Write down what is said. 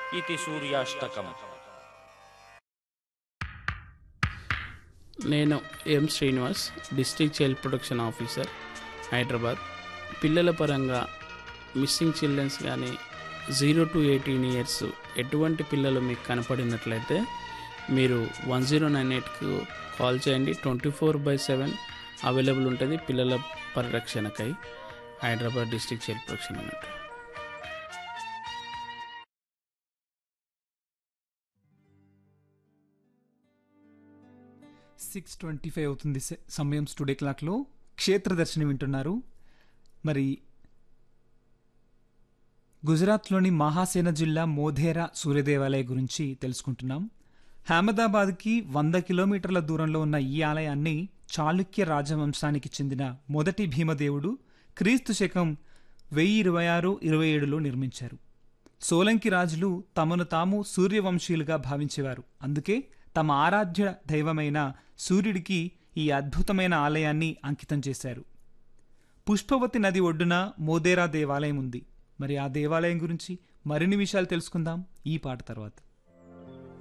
ఇది సూర్యాష్టకం నేను M Srinivas district child protection officer Hyderabad పిల్లల పరంగా మిస్సింగ్ చిల్డ్రన్స్ కానీ జీరో టు ఎయిటీన్ ఇయర్స్ ఎటువంటి పిల్లలు మీకు కనపడినట్లయితే మీరు వన్ జీరో నైన్ ఎయిట్కు కాల్ చేయండి twenty four by seven available ఉంటుంది పిల్లల పరిరక్షణకై హైదరాబాద్ డిస్ట్రిక్ట్ చైల్డ్ ప్రొటెక్షన్ అన్నట్టు సిక్స్ ట్వంటీ ఫైవ్ అవుతుంది స- సమయం స్టూడియో క్లాక్లో క్షేత్ర దర్శనం వింటున్నారు మరి గుజరాత్లోని మహాసేన జిల్లా మోధేరా సూర్యదేవాలయ గురించి తెలుసుకుంటున్నాం అహ్మదాబాద్కి వంద కిలోమీటర్ల దూరంలో ఉన్న ఈ ఆలయాన్ని చాళుక్య రాజవంశానికి చెందిన మొదటి భీమదేవుడు క్రీస్తు శకం వెయ్యి ఇరవై ఆరు ఇరవై ఏడులో నిర్మించారు సోలంకి రాజులు తమను తాము సూర్యవంశీయులుగా భావించేవారు అందుకే తమ ఆరాధ్య దైవమైన సూర్యుడికి ఈ అద్భుతమైన ఆలయాన్ని అంకితం చేశారు పుష్పవతి నది ఒడ్డున మోదేరా దేవాలయం ఉంది మరి ఆ దేవాలయం గురించి మరిన్ని విషయాలు తెలుసుకుందాం ఈ పాట తర్వాత